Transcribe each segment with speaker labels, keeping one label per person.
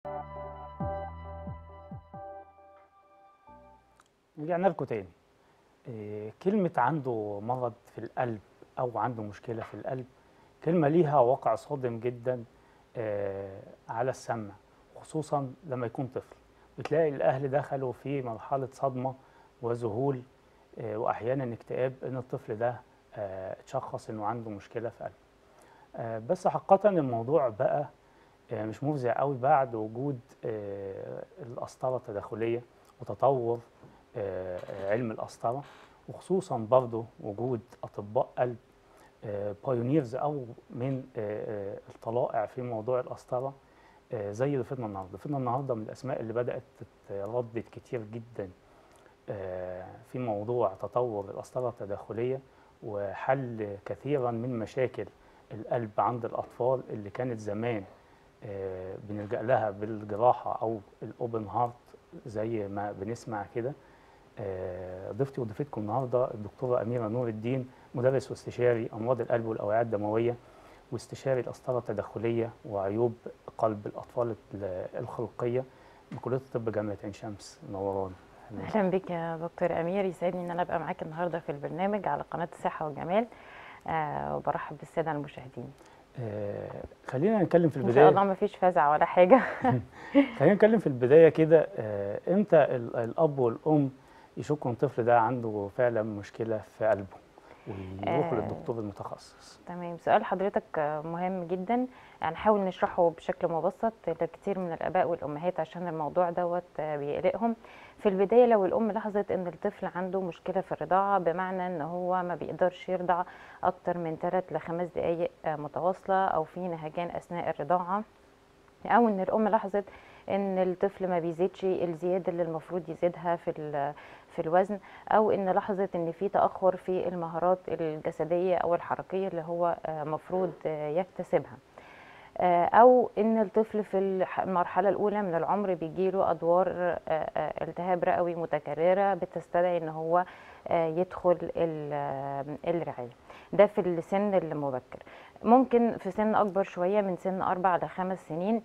Speaker 1: رجعنا لكم تاني إيه، كلمة عنده مرض في القلب أو عنده مشكلة في القلب كلمة ليها واقع صادم جدا آه، على السمع خصوصا لما يكون طفل بتلاقي الأهل دخلوا في مرحلة صدمة وذهول آه، وأحيانا اكتئاب إن الطفل ده آه، اتشخص إنه عنده مشكلة في قلبه آه، بس حقيقة الموضوع بقى آه، مش مفزع قوي بعد وجود آه، القسطرة التداخلية وتطور آه، علم القسطرة وخصوصا برضه وجود أطباء قلب بايونيرز أو من آه، آه، الطلائع في موضوع القسطرة آه، زي ضيفتنا النهارده، ضيفتنا النهارده من الأسماء اللي بدأت تتردد كتير جدا آه، في موضوع تطور القسطرة التداخلية وحل كثيرا من مشاكل القلب عند الأطفال اللي كانت زمان آه، بنلجأ لها بالجراحة أو الأوبن هارت زي ما بنسمع كده آه، ضيفتي وضيفتكم النهارده الدكتورة أميرة نور الدين مدرس واستشاري أمراض القلب والأوعية الدموية واستشاري القسطرة التداخلية وعيوب قلب الأطفال ال- الخلقية بكلية الطب جامعة عين شمس نوران
Speaker 2: اهلا بك يا دكتور امير يسعدني ان انا ابقى معاك النهارده في البرنامج على قناه الصحه والجمال آه وبرحب بالساده المشاهدين
Speaker 1: آه، خلينا نتكلم في
Speaker 2: ان شاء
Speaker 1: البداية
Speaker 2: الله ما فيش فزع ولا حاجه
Speaker 1: خلينا نتكلم في البداية كده آه، امتى ال- الأب والأم يشكوا إن الطفل ده عنده فعلا مشكلة في قلبه ويروحوا
Speaker 2: آه.
Speaker 1: للدكتور المتخصص
Speaker 2: تمام سؤال حضرتك آه، مهم جدا هنحاول نشرحه بشكل مبسط لكثير من الاباء والامهات عشان الموضوع دوت آه، بيقلقهم في البدايه لو الام لاحظت ان الطفل عنده مشكله في الرضاعه بمعنى ان هو ما بيقدرش يرضع اكتر من 3 ل 5 دقائق آه، متواصله او في نهجان اثناء الرضاعه او ان الام لاحظت ان الطفل ما بيزيدش الزياده اللي المفروض يزيدها في ال- في الوزن او ان لاحظت ان في تاخر في المهارات الجسديه او الحركيه اللي هو آه، مفروض آه، يكتسبها آه، او ان الطفل في الح- المرحله الاولى من العمر بيجيله ادوار آه، آه، التهاب رئوي متكرره بتستدعي ان هو آه، يدخل ال- آه، الرعايه ده في السن المبكر ممكن في سن اكبر شويه من سن اربع لخمس سنين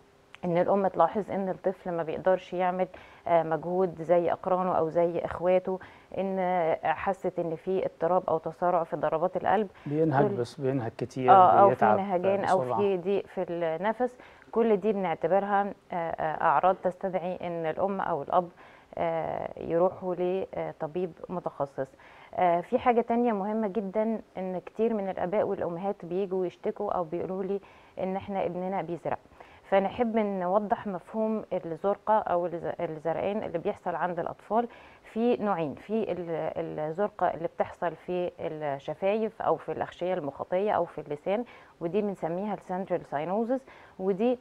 Speaker 2: ان الام تلاحظ ان الطفل ما بيقدرش يعمل آه، مجهود زي اقرانه او زي اخواته ان آه، حست ان في اضطراب او تسارع في ضربات القلب
Speaker 1: بينهج
Speaker 2: كل-
Speaker 1: بس بينهج كتير
Speaker 2: اه او في
Speaker 1: بيتعب
Speaker 2: نهجان او
Speaker 1: بسرعة.
Speaker 2: في ضيق في النفس كل دي بنعتبرها آه، آه، اعراض تستدعي ان الام او الاب آه، يروحوا لطبيب متخصص آه، في حاجة تانية مهمة جدا ان كتير من الاباء والامهات بيجوا يشتكوا او بيقولوا لي ان احنا ابننا بيزرق فنحب نوضح مفهوم الزرقة او الز- الزرقان اللي بيحصل عند الاطفال في نوعين في ال- الزرقة اللي بتحصل في الشفايف او في الاغشية المخاطية او في اللسان ودي بنسميها السنترال ساينوزس ودي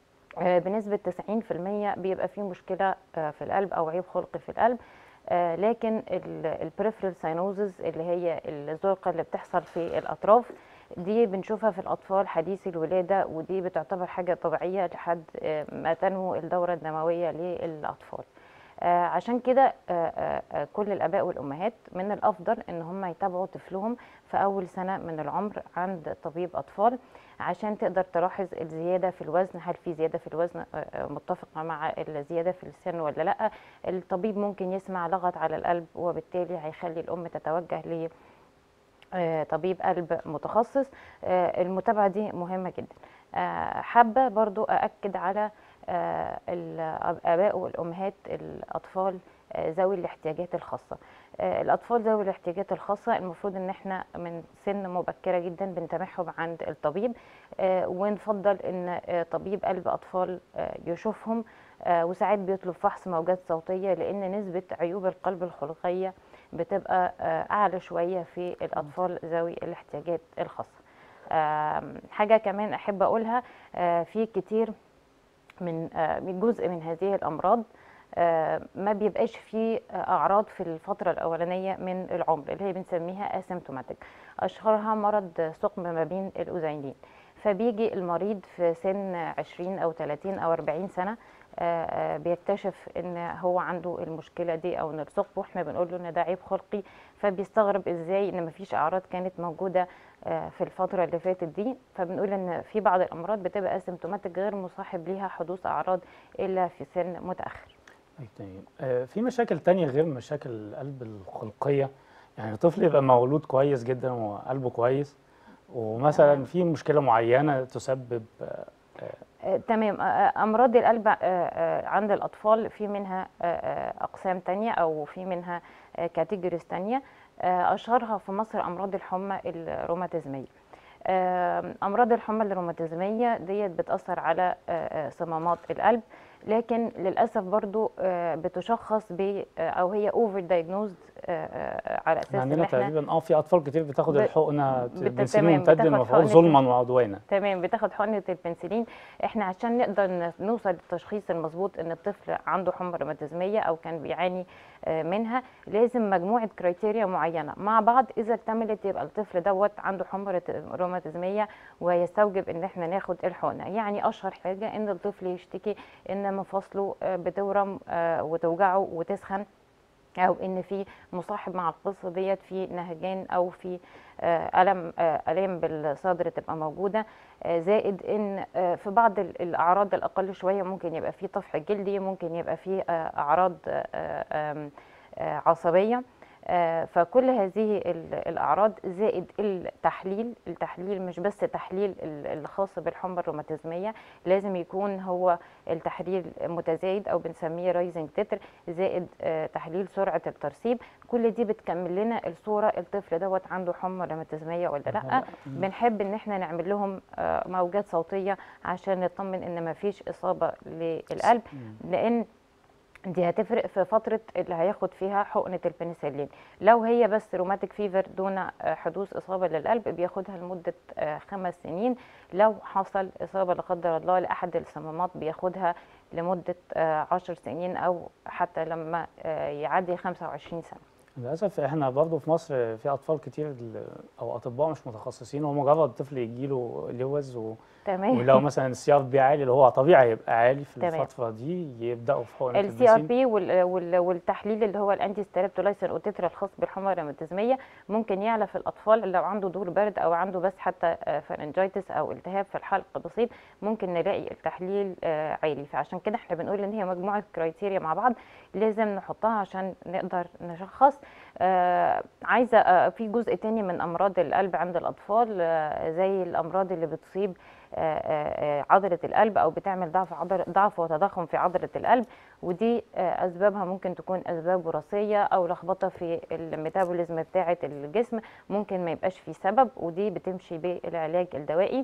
Speaker 2: آه، بنسبة 90% بيبقى فيه مشكلة آه، في القلب أو عيب خلقي في القلب آه، لكن البريفرال ساينوزز اللي هي الزرقة اللي بتحصل في الأطراف دي بنشوفها في الأطفال حديثي الولادة ودي بتعتبر حاجة طبيعية لحد آه، ما تنمو الدورة الدموية للأطفال آه، عشان كده آه، آه، آه، كل الآباء والأمهات من الأفضل إن هم يتابعوا طفلهم في أول سنة من العمر عند طبيب أطفال عشان تقدر تلاحظ الزيادة في الوزن هل في زيادة في الوزن آه، آه، متفقة مع الزيادة في السن ولا لأ الطبيب ممكن يسمع لغط على القلب وبالتالي هيخلي الأم تتوجه ل آه، طبيب قلب متخصص آه، المتابعة دي مهمة جدا آه، حابة برضو أأكد على آه، الآباء والأمهات الأطفال آه، ذوي الاحتياجات الخاصة آه، الأطفال ذوي الاحتياجات الخاصة المفروض إن إحنا من سن مبكرة جدا بنتابعهم عند الطبيب آه، ونفضل إن آه، طبيب قلب أطفال آه، يشوفهم آه، وساعات بيطلب فحص موجات صوتية لأن نسبة عيوب القلب الخلقية بتبقى آه، أعلى شوية في الأطفال ذوي الاحتياجات الخاصة آم، حاجة كمان أحب أقولها آه، في كتير من آه، من جزء من هذه الأمراض آه، ما بيبقاش فيه آه، أعراض في الفترة الأولانية من العمر اللي هي بنسميها اسيمتوماتيك أشهرها مرض ثقب ما بين الأذينين فبيجي المريض في سن 20 او 30 او 40 سنه آه، آه، بيكتشف ان هو عنده المشكله دي او ان الثقب واحنا بنقول له ان ده عيب خلقي فبيستغرب ازاي ان مفيش اعراض كانت موجوده آه، في الفتره اللي فاتت دي فبنقول ان في بعض الامراض بتبقى اسيمتوماتيك غير مصاحب ليها حدوث اعراض الا في سن متاخر
Speaker 1: أي طيب آه، في مشاكل تانية غير مشاكل القلب الخلقية يعني طفل يبقى مولود كويس جدا وقلبه كويس ومثلا في مشكلة معينة تسبب آه،
Speaker 2: آه، تمام آه، آه، امراض القلب آه، آه، عند الاطفال في منها آه، آه، اقسام تانية او في منها كاتيجوريز تانية آه، اشهرها في مصر امراض الحمى الروماتيزميه آه، امراض الحمى الروماتيزميه ديت بتاثر على آه، آه، صمامات القلب لكن للاسف برضو آه، بتشخص ب آه، او هي اوفر دايجنوزد على اساس
Speaker 1: احنا
Speaker 2: ان
Speaker 1: عندنا
Speaker 2: احنا
Speaker 1: تقريبا اه في اطفال كتير بتاخد
Speaker 2: ب-
Speaker 1: الحقنة
Speaker 2: بت-
Speaker 1: بنسلين
Speaker 2: تمام،
Speaker 1: ممتد
Speaker 2: بتاخد
Speaker 1: المفعول
Speaker 2: حقنة
Speaker 1: ظلما وعدوانا
Speaker 2: تمام بتاخد حقنه البنسلين احنا عشان نقدر ن- نوصل للتشخيص المظبوط ان الطفل عنده حمى روماتيزميه او كان بيعاني آه، منها لازم مجموعه كرايتيريا معينه مع بعض اذا اكتملت يبقى الطفل دوت عنده حمى روت- روماتيزميه ويستوجب ان احنا ناخد الحقنه يعني اشهر حاجه ان الطفل يشتكي ان مفاصله آه، بتورم آه، وتوجعه وتسخن او ان في مصاحب مع القصه ديت في نهجان او في آه، الم آه، الام بالصدر تبقى موجوده آه، زائد ان آه، في بعض ال- الاعراض الاقل شويه ممكن يبقى في طفح جلدي ممكن يبقى في آه، اعراض آه، آم، آه، عصبيه آه، فكل هذه ال- الاعراض زائد التحليل التحليل مش بس تحليل ال- الخاص بالحمى الروماتيزميه لازم يكون هو التحليل متزايد او بنسميه رايزنج تتر زائد آه، تحليل سرعه الترسيب كل دي بتكمل لنا الصوره الطفل دوت عنده حمى روماتيزميه ولا لا بنحب ان احنا نعمل لهم آه، موجات صوتيه عشان نطمن ان ما فيش اصابه للقلب لان دي هتفرق في فترة اللي هياخد فيها حقنة البنسلين لو هي بس روماتيك فيفر دون آه، حدوث إصابة للقلب بياخدها لمدة آه، خمس سنين لو حصل إصابة لا قدر الله لأحد الصمامات بياخدها لمدة آه، عشر سنين أو حتى لما آه، يعدي 25 سنة
Speaker 1: للأسف احنا برضو في مصر في أطفال كتير ال- أو أطباء مش متخصصين هو مجرد طفل يجيله لوز و...
Speaker 2: تمام
Speaker 1: ولو مثلا السي ار بي عالي اللي هو طبيعي يبقى عالي في
Speaker 2: تمام.
Speaker 1: الفترة دي يبدأوا في حقنة
Speaker 2: السي ار
Speaker 1: البنسلين
Speaker 2: بي والتحليل اللي هو الانتي ستريبتولايسين اوتيترا الخاص بالحمى الروماتيزميه ممكن يعلى في الاطفال لو عنده دور برد او عنده بس حتى فارنجايتس او التهاب في الحلق بسيط ممكن نلاقي التحليل آه، عالي فعشان كده احنا بنقول ان هي مجموعه كرايتيريا مع بعض لازم نحطها عشان نقدر نشخص آه، عايزه آه، في جزء تاني من امراض القلب عند الاطفال آه، زي الامراض اللي بتصيب آه، آه، آه، عضله القلب او بتعمل ضعف عضل ضعف وتضخم في عضله القلب ودي آه، اسبابها ممكن تكون اسباب وراثيه او لخبطه في الميتابوليزم بتاعه الجسم ممكن ما يبقاش في سبب ودي بتمشي بالعلاج الدوائي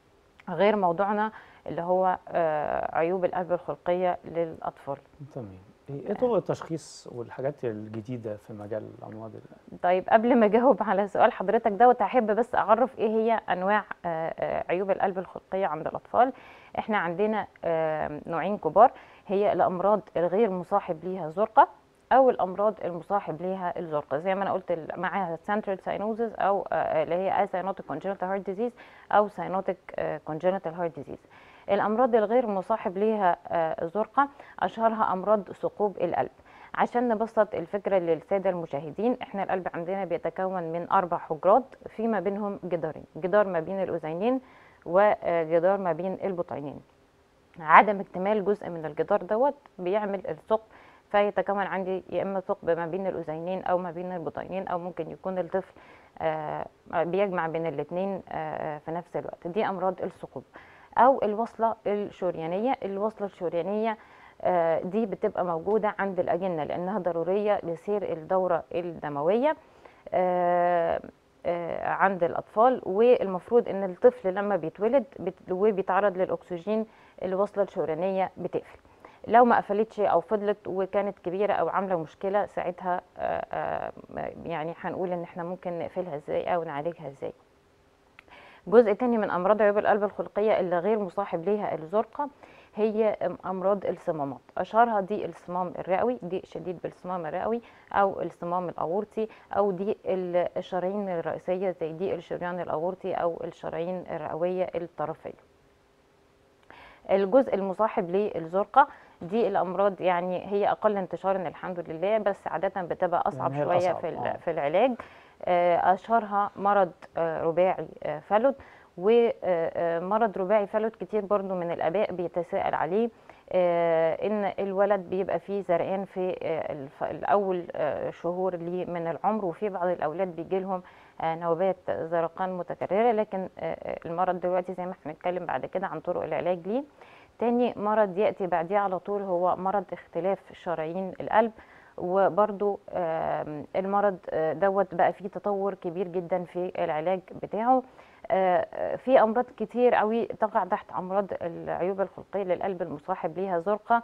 Speaker 2: غير موضوعنا اللي هو آه، عيوب القلب الخلقيه للاطفال
Speaker 1: تمام ايه إيه طرق التشخيص والحاجات الجديدة في مجال الأمراض ال-
Speaker 2: طيب قبل ما اجاوب على سؤال حضرتك دوت هحب بس اعرف ايه هي انواع آه، آه، عيوب القلب الخلقيه عند الاطفال احنا عندنا آه، نوعين كبار هي الامراض الغير مصاحب ليها زرقه او الامراض المصاحب ليها الزرقه زي ما انا قلت ال- معاها سنترال ساينوزز او آه، اللي هي ساينوتيك كونجنتال هارت ديزيز او ساينوتيك كونجنتال هارت ديزيز الامراض الغير مصاحب ليها آه، زرقه اشهرها امراض ثقوب القلب عشان نبسط الفكرة للسادة المشاهدين احنا القلب عندنا بيتكون من أربع حجرات فيما بينهم جدارين جدار ما بين الأذينين وجدار ما بين البطينين عدم اكتمال جزء من الجدار دوت بيعمل الثقب فيتكون عندي يا اما ثقب ما بين الاذينين او ما بين البطينين او ممكن يكون الطفل آه، بيجمع بين الاثنين في نفس الوقت دي امراض الثقوب او الوصله الشريانيه الوصله الشريانيه آه، دي بتبقى موجوده عند الاجنه لانها ضروريه لسير الدوره الدمويه آه، آه، عند الاطفال والمفروض ان الطفل لما بيتولد بت- وبيتعرض للاكسجين الوصله الشريانيه بتقفل لو ما قفلتش او فضلت وكانت كبيره او عامله مشكله ساعتها آه، آه، يعني هنقول ان احنا ممكن نقفلها ازاي او نعالجها ازاي جزء تاني من امراض عيوب القلب الخلقيه اللي غير مصاحب ليها الزرقه هي امراض الصمامات اشهرها دي الصمام الرئوي ضيق شديد بالصمام الرئوي او الصمام الاورطي او ضيق ال- الشرايين الرئيسيه زي ضيق الشريان الاورطي او الشرايين الرئويه الطرفيه الجزء المصاحب للزرقه دي الامراض يعني هي اقل انتشارا الحمد لله بس عاده بتبقى اصعب
Speaker 1: يعني هي
Speaker 2: شويه
Speaker 1: الأصعب،
Speaker 2: في ال-
Speaker 1: آه.
Speaker 2: في العلاج آه، اشهرها مرض آه، رباعي آه، فلد ومرض رباعي فلت كتير برضو من الاباء بيتساءل عليه آه، ان الولد بيبقى فيه زرقان في آه، الف- الاول آه، شهور ليه من العمر وفي بعض الاولاد بيجي لهم نوبات زرقان متكرره لكن آه، آه، المرض دلوقتي زي ما احنا هنتكلم بعد كده عن طرق العلاج ليه تاني مرض ياتي بعديه على طول هو مرض اختلاف شرايين القلب وبرضو آم، المرض آه، دوت بقى فيه تطور كبير جدا في العلاج بتاعه آه، آه، في امراض كتير قوي تقع تحت امراض العيوب الخلقيه للقلب المصاحب ليها زرقه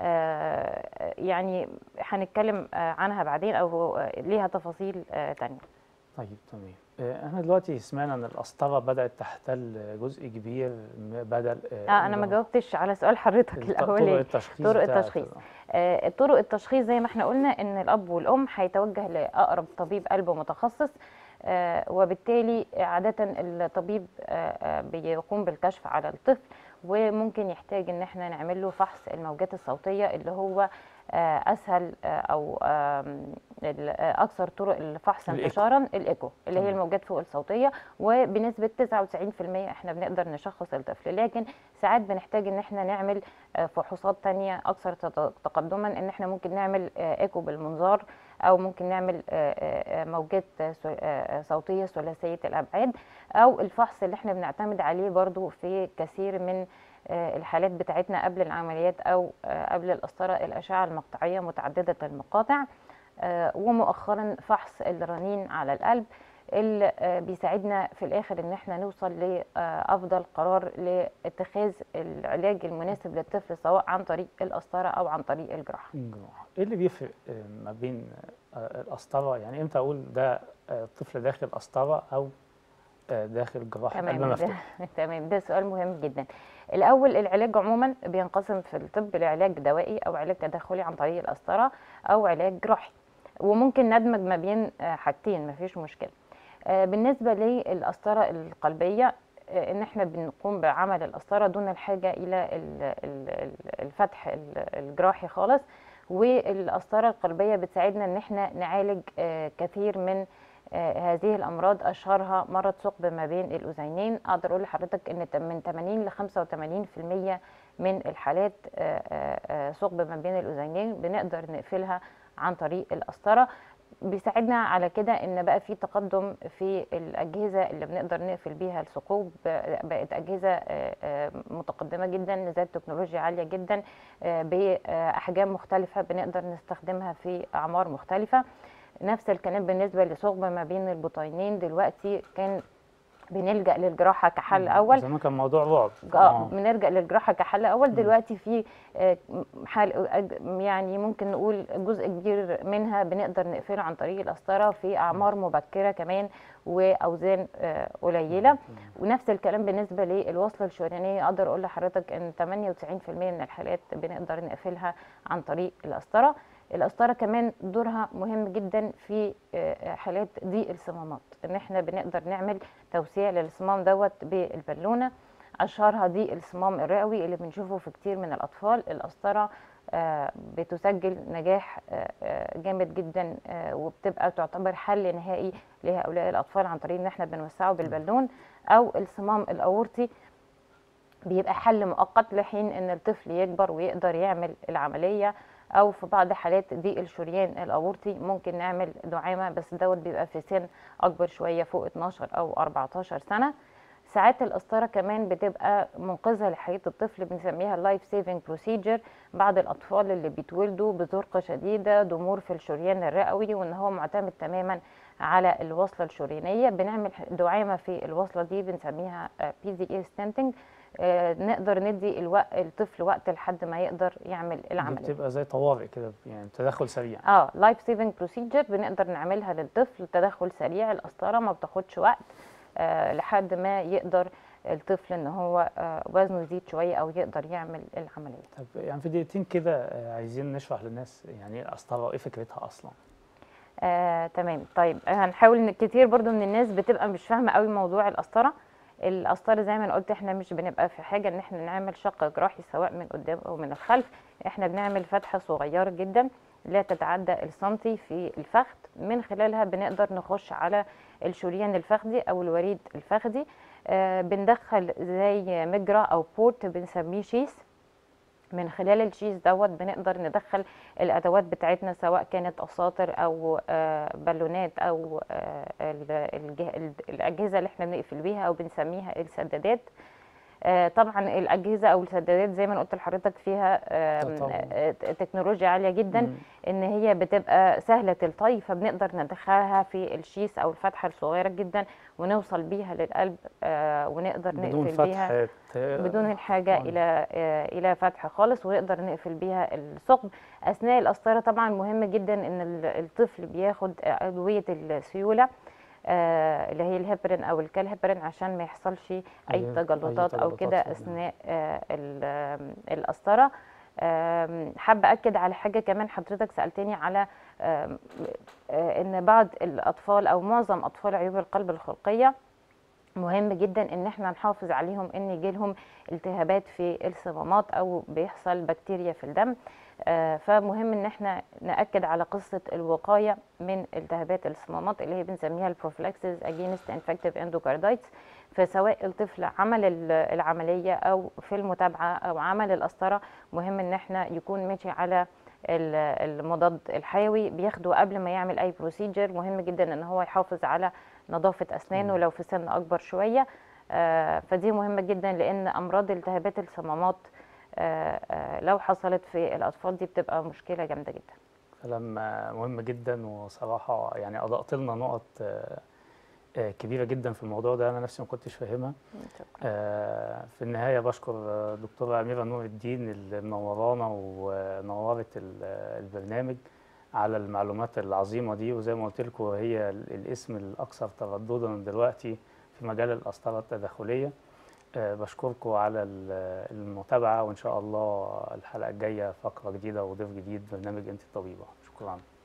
Speaker 2: آه، يعني هنتكلم آه، عنها بعدين او آه، ليها تفاصيل آه، تانية
Speaker 1: طيب تمام آه، احنا دلوقتي سمعنا ان القسطره بدات تحتل جزء كبير م- بدل
Speaker 2: اه انا ما جاوبتش على سؤال حضرتك
Speaker 1: طرق
Speaker 2: الاولاني
Speaker 1: التشخيص
Speaker 2: طرق
Speaker 1: بتاعت-
Speaker 2: التشخيص. آه، طرق التشخيص زي ما احنا قلنا ان الاب والام هيتوجه لاقرب طبيب قلب متخصص آه، وبالتالي عاده الطبيب آه، آه، بيقوم بالكشف على الطفل وممكن يحتاج ان احنا نعمل له فحص الموجات الصوتيه اللي هو آه، اسهل آه، او آم، ال- آه، اكثر طرق الفحص
Speaker 1: الإيكو.
Speaker 2: انتشارا الايكو اللي هي
Speaker 1: تمام.
Speaker 2: الموجات فوق الصوتيه وبنسبه 99% احنا بنقدر نشخص الطفل لكن ساعات بنحتاج ان احنا نعمل آه، فحوصات تانية اكثر تط- تقدما ان احنا ممكن نعمل آه، ايكو بالمنظار او ممكن نعمل آه، آه، آه، موجات آه، سو- آه، صوتيه ثلاثيه الابعاد او الفحص اللي احنا بنعتمد عليه برضو في كثير من آه، الحالات بتاعتنا قبل العمليات او آه، قبل القسطره الاشعه المقطعيه متعدده المقاطع آه، ومؤخرا فحص الرنين على القلب اللي آه، بيساعدنا في الاخر ان احنا نوصل لافضل قرار لاتخاذ العلاج المناسب للطفل سواء عن طريق القسطره او عن طريق الجراحه
Speaker 1: الجراحة. ايه اللي بيفرق آه، ما بين آه، القسطره يعني امتى اقول ده آه، طفل داخل قسطره او آه، داخل جراحه قلب
Speaker 2: تمام ده
Speaker 1: مفتوح
Speaker 2: تمام ده سؤال مهم جدا الاول العلاج عموما بينقسم في الطب لعلاج دوائي او علاج تدخلي عن طريق القسطره او علاج جراحي وممكن ندمج ما بين آه، حاجتين مفيش مشكله آه، بالنسبه للقسطره القلبيه آه، ان احنا بنقوم بعمل القسطره دون الحاجه الى ال- ال- ال- الفتح ال- الجراحي خالص والقسطره القلبيه بتساعدنا ان احنا نعالج آه، كثير من آه، هذه الامراض اشهرها مرض ثقب ما بين الاذينين اقدر اقول لحضرتك ان تم- من 80 ل 85% من الحالات آه، آه، آه، ثقب ما بين الاذينين بنقدر نقفلها عن طريق القسطره بيساعدنا على كده ان بقى في تقدم في الاجهزه اللي بنقدر نقفل بيها الثقوب بقى- بقت اجهزه آه، آه، متقدمه جدا ذات تكنولوجيا عاليه جدا آه، باحجام مختلفه بنقدر نستخدمها في اعمار مختلفه نفس الكلام بالنسبه لثقب ما بين البطينين دلوقتي كان بنلجا للجراحه كحل اول
Speaker 1: زمان كان موضوع رعب
Speaker 2: اه بنرجع للجراحه كحل اول دلوقتي في آه، حال أج- يعني ممكن نقول جزء كبير منها بنقدر نقفله عن طريق القسطره في اعمار مبكره كمان واوزان آه، قليله ونفس الكلام بالنسبه للوصله الشريانيه اقدر اقول لحضرتك ان 98% من الحالات بنقدر نقفلها عن طريق القسطره القسطره كمان دورها مهم جدا في آه، حالات ضيق الصمامات ان احنا بنقدر نعمل توسيع للصمام دوت بالبالونه اشهرها ضيق الصمام الرئوي اللي بنشوفه في كتير من الاطفال القسطره آه، بتسجل نجاح آه، آه، جامد جدا آه، وبتبقى تعتبر حل نهائي لهؤلاء الاطفال عن طريق ان احنا بنوسعه بالبالون او الصمام الاورطي بيبقى حل مؤقت لحين ان الطفل يكبر ويقدر يعمل العمليه او في بعض حالات ضيق الشريان الاورطي ممكن نعمل دعامه بس دوت بيبقى في سن اكبر شويه فوق 12 او 14 سنه ساعات القسطره كمان بتبقى منقذه لحياه الطفل بنسميها لايف سيفنج بروسيجر بعض الاطفال اللي بيتولدوا بزرقه شديده ضمور في الشريان الرئوي وان هو معتمد تماما على الوصله الشريانيه بنعمل دعامه في الوصله دي بنسميها بي زي اي ستنتنج نقدر ندي الوقت الطفل وقت لحد ما يقدر يعمل
Speaker 1: دي
Speaker 2: العمليه
Speaker 1: بتبقى زي طوارئ كده يعني تدخل سريع
Speaker 2: اه لايف سيفنج بروسيجر بنقدر نعملها للطفل تدخل سريع القسطره ما بتاخدش وقت آه لحد ما يقدر الطفل ان هو آه، وزنه يزيد شويه او يقدر يعمل العمليه
Speaker 1: طب يعني في دقيقتين كده آه، عايزين نشرح للناس يعني ايه القسطره وايه فكرتها اصلا
Speaker 2: آه، تمام طيب هنحاول ان كتير برضو من الناس بتبقى مش فاهمه قوي موضوع القسطره القسطره زي ما انا قلت احنا مش بنبقى في حاجه ان احنا نعمل شق جراحي سواء من قدام او من الخلف احنا بنعمل فتحه صغيره جدا لا تتعدى السنتي في الفخذ من خلالها بنقدر نخش على الشريان الفخذي او الوريد الفخذي آه بندخل زي مجرى او بورت بنسميه شيس من خلال الشيس دوت بنقدر ندخل الادوات بتاعتنا سواء كانت اساطر او آه، بالونات او آه، ال- الجه- ال- الاجهزه اللي احنا بنقفل بيها او بنسميها السدادات آه، طبعا الاجهزه او السدادات زي ما أنا قلت لحضرتك فيها آم،
Speaker 1: طبعاً.
Speaker 2: آه، تكنولوجيا عاليه جدا
Speaker 1: مم.
Speaker 2: ان هي بتبقى سهله الطي فبنقدر ندخلها في الشيس او الفتحه الصغيره جدا ونوصل بيها للقلب آه، ونقدر
Speaker 1: بدون
Speaker 2: نقفل بيها
Speaker 1: فتحه آه،
Speaker 2: بدون الحاجة
Speaker 1: آه.
Speaker 2: إلى آه، إلى فتحة خالص ونقدر نقفل بيها الثقب أثناء القسطرة طبعا مهم جدا إن ال- الطفل بياخد أدوية السيولة آه، اللي هي الهيبرين أو الكالهيبرين عشان ما يحصلش أي
Speaker 1: أي- أي
Speaker 2: تجلطات أو
Speaker 1: تجلطات
Speaker 2: كده
Speaker 1: في-
Speaker 2: أثناء آه، ال- آم، القسطرة آم، حابة أكد على حاجة كمان حضرتك سألتني على آم، آه، إن بعض الأطفال أو معظم أطفال عيوب القلب الخلقية مهم جدا ان احنا نحافظ عليهم ان يجيلهم التهابات في الصمامات او بيحصل بكتيريا في الدم آه، فمهم ان احنا ناكد على قصه الوقايه من التهابات الصمامات اللي هي بنسميها البروفلاكسيس اجينست انفكتيف اندوكاردايتس فسواء الطفل عمل ال- العمليه او في المتابعه او عمل القسطره مهم ان احنا يكون ماشي على ال- المضاد الحيوي بياخده قبل ما يعمل اي بروسيجر مهم جدا ان هو يحافظ على نظافه اسنانه لو في سن اكبر شويه آه، فدي مهمه جدا لان امراض التهابات الصمامات آه، آه، لو حصلت في الاطفال دي بتبقى مشكله جامده جدا
Speaker 1: كلام آه، مهم جدا وصراحه يعني اضأت لنا نقط آه، آه، كبيره جدا في الموضوع ده انا نفسي ما كنتش فاهمها
Speaker 2: شكرا
Speaker 1: آه، في النهاية بشكر آه، دكتورة أميرة نور الدين اللي منورانا ونورت ال- البرنامج على المعلومات العظيمة دي وزي ما قلت لكم هي ال- الاسم الأكثر ترددا دلوقتي في مجال القسطرة التداخلية آه، بشكركم على ال- المتابعة وإن شاء الله الحلقة الجاية فقرة جديدة وضيف جديد برنامج أنت الطبيبة شكرا